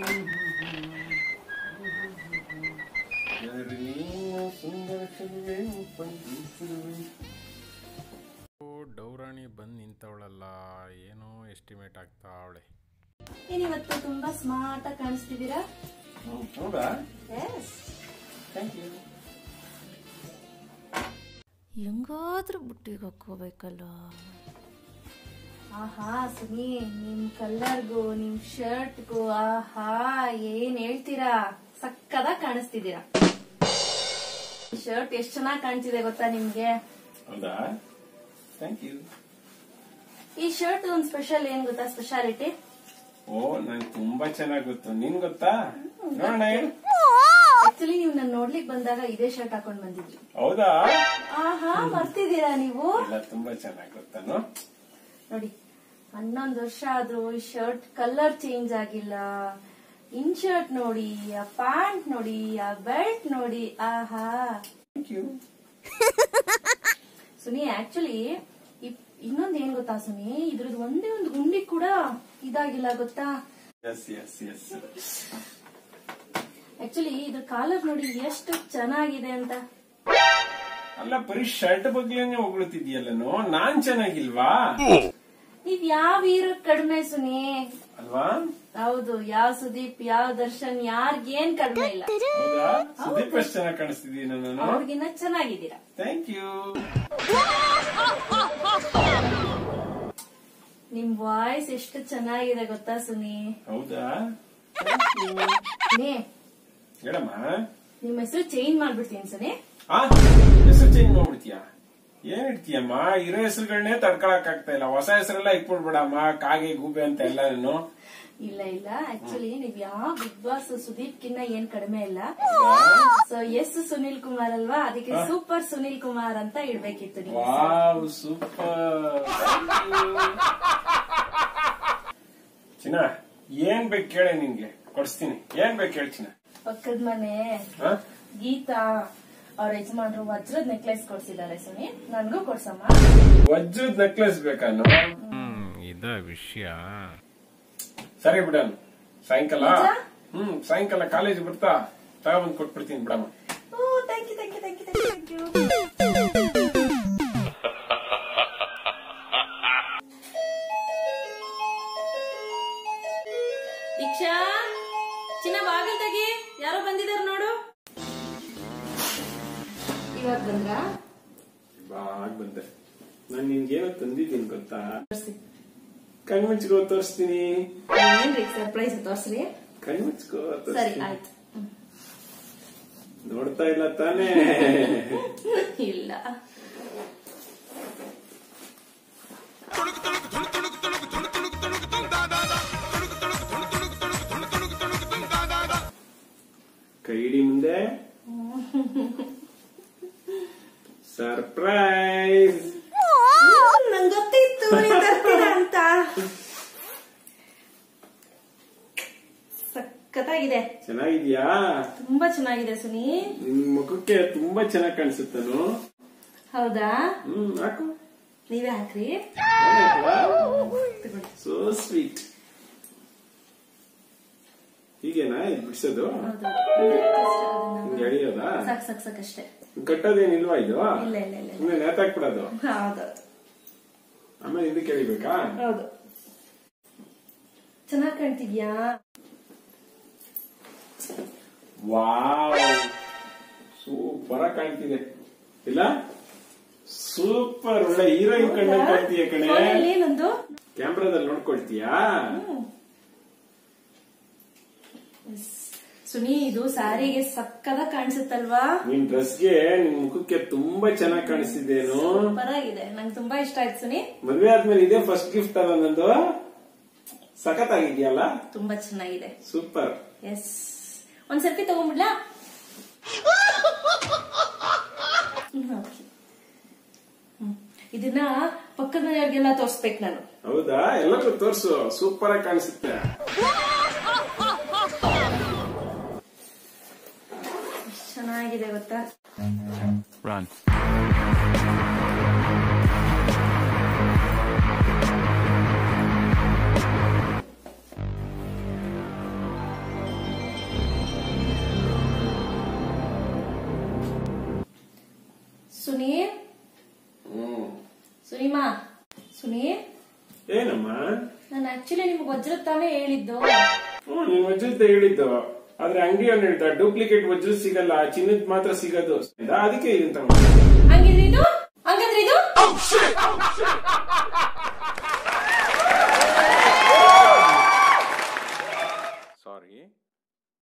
ಡೌರಾಣಿ ಬಂದು ನಿಂತವಳಲ್ಲ ಏನೋ ಎಸ್ಟಿಮೇಟ್ ಆಗ್ತಾ ಅವಳೆ ಏನಿವತ್ತು ತುಂಬಾ ಸ್ಮಾರ್ಟ್ ಆಗಿ ಕಾಣಿಸ್ತಿದ್ದೀರಾ ಹೌದಾ ಎಸ್ ಥ್ಯಾಂಕ್ ಯು ಹೆಂಗಾದ್ರೂ ಬುಟ್ಟಿಗೆ ಹಾಕೋಬೇಕಲ್ಲ ಆಹಾ ಸುನಿ ನಿಮ್ ಕಲರ್ಗೂ ನಿಮ್ ಶರ್ಟ್ಗೂ ಆಹಾ ಏನ್ ಹೇಳ್ತೀರಾ ಸಕ್ಕದಾಗ ಕಾಣಿಸ್ತಿದ್ದೀರಾ ಶರ್ಟ್ ಎಷ್ಟ್ ಚೆನ್ನಾಗ್ ಕಾಣ್ತಿದೆ ಗೊತ್ತಾ ನಿಮ್ಗೆ ಹೌದಾ ಥ್ಯಾಂಕ್ ಯು ಈ ಶರ್ಟ್ ಒಂದ್ ಸ್ಪೆಷಲ್ ಏನ್ ಗೊತ್ತಾ ಸ್ಪೆಷಾಲಿಟಿ ಓ ನಂಗೆ ತುಂಬಾ ಚೆನ್ನಾಗಿ ಗೊತ್ತು ನಿನ್ ಗೊತ್ತಾ ನೋಡೋಣ ಹೇಳು ಆಕ್ಚುಲಿ ನೀವು ನಾನು ನೋಡ್ಲಿಕ್ ಬಂದಾಗ ಇದೇ ಶರ್ಟ್ ಹಾಕೊಂಡ್ ಬಂದಿದ್ರಿ ಹೌದಾ ಆಹಾ ಮರ್ತಿದ್ದೀರಾ ನೀವು ಇಲ್ಲ ತುಂಬಾ ಚೆನ್ನಾಗಿ ಗೊತ್ತಾನು ನೋಡಿ ಹನ್ನೊಂದು ವರ್ಷ ಆದ್ರೂ ಈ ಶರ್ಟ್ ಕಲರ್ ಚೇಂಜ್ ಆಗಿಲ್ಲ ಇನ್ ಶರ್ಟ್ ನೋಡಿ ಆ ಪ್ಯಾಂಟ್ ನೋಡಿ ಆ ಬೆಲ್ಟ್ ನೋಡಿ ಆಹಾ ಥ್ಯಾಂಕ್ ಯು ಸುನಿ ಆಕ್ಚುಲಿ ಇನ್ನೊಂದ್ ಏನ್ ಗೊತ್ತಾ ಸುನಿ ಇದ್ರದ್ದು ಒಂದೇ ಒಂದು ಗುಂಡಿ ಕೂಡ ಇದಾಗಿಲ್ಲ ಗೊತ್ತಾ ಎಸ್ ಎಸ್ ಎಸ್ ಆಕ್ಚುಲಿ ಇದ್ರ ಕಾಲರ್ ನೋಡಿ ಎಷ್ಟು ಚೆನ್ನಾಗಿದೆ ಅಂತ ಅಲ್ಲ ಬರೀ ಶರ್ಟ್ ಬಗ್ಗೆನೇ ಹೊಗಳುತ್ತಿದ್ಯಲ್ಲನು ನಾನ್ ಚೆನ್ನಾಗಿಲ್ವಾ ನೀವ್ ಯಾವ ಹೀರೋ ಕಡಿಮೆ ಸುನಿ ಅಲ್ವಾ ಹೌದು ಯಾವ ಸುದೀಪ್ ಯಾವ ದರ್ಶನ್ ಯಾರ್ಗೇನ್ ಕಡಿಮೆ ಇಲ್ಲ ಹೌದಾ ಸುದೀಪ್ ಎಷ್ಟು ಚೆನ್ನಾಗಿ ಕಾಣಿಸ್ತಿದ್ದೀನಿ ನಾನು ಅವ್ರಿಗಿನ್ನ ಚೆನ್ನಾಗಿದ್ದೀರಾ ಥ್ಯಾಂಕ್ ಯು ನಿಮ್ ವಾಯ್ಸ್ ಎಷ್ಟು ಚೆನ್ನಾಗಿದೆ ಗೊತ್ತಾ ಸುನಿ ಹೌದಾ ಸುನಿ ಹೇಳಮ್ಮ ನಿಮ್ ಹೆಸರು ಚೇಂಜ್ ಮಾಡ್ಬಿಡ್ತೀನಿ ಸುನಿ ಆ ಹೆಸರು ಚೇಂಜ್ ಮಾಡ್ಬಿಡ್ತೀಯ ಏನ್ ಇಡ್ತೀಯಮ್ಮ ಇರೋ ಹೆಸರುಗಳನ್ನೇ ತಡ್ಕೊಳಕ್ ಆಗ್ತಾ ಇಲ್ಲ ಹೊಸ ಹೆಸರೆಲ್ಲ ಇಟ್ಬಿಡ್ಬಿಡಮ್ಮ ಕಾಗೆ ಗೂಬೆ ಅಂತ ಎಲ್ಲ ನಾನು ಇಲ್ಲ ಇಲ್ಲ ಆಕ್ಚುಲಿ ನೀವ್ ಯಾವ ಬಿಗ್ ಬಾಸ್ ಸುದೀಪ್ ಕಿನ್ನ ಏನ್ ಕಡಿಮೆ ಇಲ್ಲ ಸೊ ಎಸ್ ಸುನಿಲ್ ಕುಮಾರ್ ಅಲ್ವಾ ಅದಕ್ಕೆ ಸೂಪರ್ ಸುನಿಲ್ ಕುಮಾರ್ ಅಂತ ಇಡ್ಬೇಕಿತ್ತು ನೀವು ವಾವ್ ಸೂಪರ್ ಚಿನ್ನ ಏನ್ ಬೇಕು ಕೇಳೆ ನಿನ್ಗೆ ಕೊಡಿಸ್ತೀನಿ ಏನ್ ಬೇಕು ಹೇಳಿ ಚಿನ್ನ ಪಕ್ಕದ ಮನೆ ಹ? ಗೀತಾ ಅವ್ರ ಯಜಮಾನ್ರು ವಜ್ರದ ನೆಕ್ಲೆಸ್ ಕೊಡ್ಸಿದ್ದಾರೆ ಸುನಿ ನನ್ಗೂ ಕೊಡ್ಸಮ್ಮ ವಜ್ರದ ನೆಕ್ಲೆಸ್ ಬೇಕಾನು ಇದ ವಿಷಯ ಸರಿ ಬಿಡನು ಸಾಯಂಕಾಲ ನಿಜ? ಹ್ಮ್ ಸಾಯಂಕಾಲ ಕಾಲೇಜ್ ಬರ್ತಾ ತಗೊಂಬಂದ್ ಕೊಟ್ಬಿಡ್ತೀನಿ ಬಿಡಮ್ಮ oh thank you thank you thank you thank you Deeksha ಚಿನ್ನ ಬಾಗಿಲ್ ತೆಗಿ ಯಾರೋ ಬಂದಿದಾರ ನೋಡು ಇವಾಗ ಬಂದ್ರಾ ಬಾಗ್ ಬಂದೆ ನಾನ್ ನಿನ್ಗೇನೋ ತಂದಿದ್ದೀನಿ ಗೊತ್ತಾ ತೋರ್ಸಿ ಕಣ್ಮುಚ್ಕೋ ತೋರಿಸ್ತೀನಿ ಏನ್ರಿ ಸರ್ಪ್ರೈಸ್ ತೋರ್ಸ್ರಿ ಕಣ್ಮುಚ್ಕೋ ಸರಿ ತೋರಿಸ್ತೀನಿ ಆಯ್ತು ಹ್ಮ್. ನೋಡ್ತಾ ಇಲ್ಲ ತಾನೇ ಇಲ್ಲ ಕೈಡಿ ಮುಂದೆ ಸರ್ಪ್ರೈಸ್ ನಂಗೆ ಗೊತ್ತಿತ್ತು ನೀವ್ ತರ್ತೀರಾ ಅಂತ ಸಖತ್ತಾಗಿದೆ ಚೆನ್ನಾಗಿದ್ಯಾ ತುಂಬಾ ಚೆನ್ನಾಗಿದೆ ಸುನಿ ನಿನ್ ಮುಖಕ್ಕೆ ತುಂಬಾ ಚೆನ್ನಾಗಿ ಕಾಣಿಸುತ್ತನು ಹೌದಾ ಹ್ಮ್ ಹಾಕು ನೀವೇ ಹಾಕ್ರಿ ಸೋ ಸ್ವೀಟ್ ಹೀಗೇನಾ ಇದು ಬಿಡ್ಸೋದು ಹಿಂಗೆ ಎಳಿಯೋದಾ ಸಾಕ್ ಸಾಕ್ ಸಾಕ್ ಅಷ್ಟೇ ಕಟ್ಟೋದೇನಿಲ್ವಾ ಇದು ಇಲ್ಲ ಇಲ್ಲ ಇಲ್ಲ ಸುಮ್ಮನೆ ನೇತಾಕ್ಬಿಡೋದು ಹೌದು ಆಮೇಲೆ ಇದಕ್ಕೆ ಎಳಿಬೇಕಾ ಹೌದು ಚೆನ್ನಾಗ್ ಕಾಣ್ತಿದ್ಯಾ ವಾವ್ ಸೂಪರ್ ಆಗಿ ಕಾಣ್ತಿದೆ ಇಲ್ಲ ಸೂಪರ್ ಒಳ್ಳೆ ಹೀರೋಯಿನ್ ಕಣ್ಣ ಕಾಣ್ತೀಯ ಕಣೆ ಫೋನಲ್ಲಿ ನಂದು ಕ್ಯಾಮ್ರಾದಲ್ಲಿ ನೋಡ್ಕೊಳ್ತೀಯಾ ಸುನಿ ಇದು ಸ್ಯಾರಿಗೆ ಸಕ್ಕದ ಕಾಣಿಸುತ್ತಲ್ವಾ ನಿನ್ ಡ್ರೆಸ್ಗೆ ನಿನ್ ಮುಖಕ್ಕೆ ತುಂಬಾ ಚೆನ್ನಾಗಿ ಕಾಣಿಸ್ತಿದ್ದೇನು ಪರವಾಗಿದೆ ನಂಗೆ ತುಂಬಾ ಇಷ್ಟ ಆಯ್ತು ಸುನಿ ಮದ್ವೆ ಆದ್ಮೇಲೆ ಇದೇ ಫಸ್ಟ್ ಗಿಫ್ಟ್ ಅಲ್ಲ ನಂದು ಸಖತ್ ಆಗಿದ್ಯಲ್ಲ ತುಂಬಾ ಚೆನ್ನಾಗಿದೆ ಸೂಪರ್ ಎಸ್ ಒಂದ್ ಸೆಲ್ಫಿ ತಗೊಂಡ್ಬಿಡ್ಲಾ ಹ್ಮ್, okay. ಹ್ಮ್. ಇದನ್ನ ಪಕ್ಕದ ಮನೆಯವ್ರಿಗೆಲ್ಲ ತೋರ್ಸ್ಬೇಕು ನಾನು ಹೌದಾ ಎಲ್ಲರಿಗೂ ತೋರ್ಸು ಸೂಪರ್ ಆಗಿ ಕಾಣಿಸುತ್ತೆ ಎಷ್ಟ್ ಚೆನ್ನಾಗಿದೆ ಗೊತ್ತಾ Run. ಸುನೀಲ್ ಹ್ಮ್ ಸುನಿಮಾ ಸುನೀಲ್ ಏನಮ್ಮ ನಾನು ಆಕ್ಚುಲಿ ನಿಮ್ಗೆ ವಜ್ರ ತಾನೇ ಹೇಳಿದ್ದು ಹ್ಮ್ ನೀನ್ ವಜ್ರದ ಹೇಳಿದ್ದು ಆದ್ರೆ ಅಂಗಡಿಯವನ್ ಹೇಳ್ದ ಡೂಪ್ಲಿಕೇಟ್ ವಜ್ರ ಸಿಗಲ್ಲ ಚಿನ್ನದ್ ಮಾತ್ರ ಸಿಗೋದು ಅದಕ್ಕೆ ಇದನ್ನ ತಗೊಂಡೆ. ಹಂಗಿದ್ರೆ ಇದು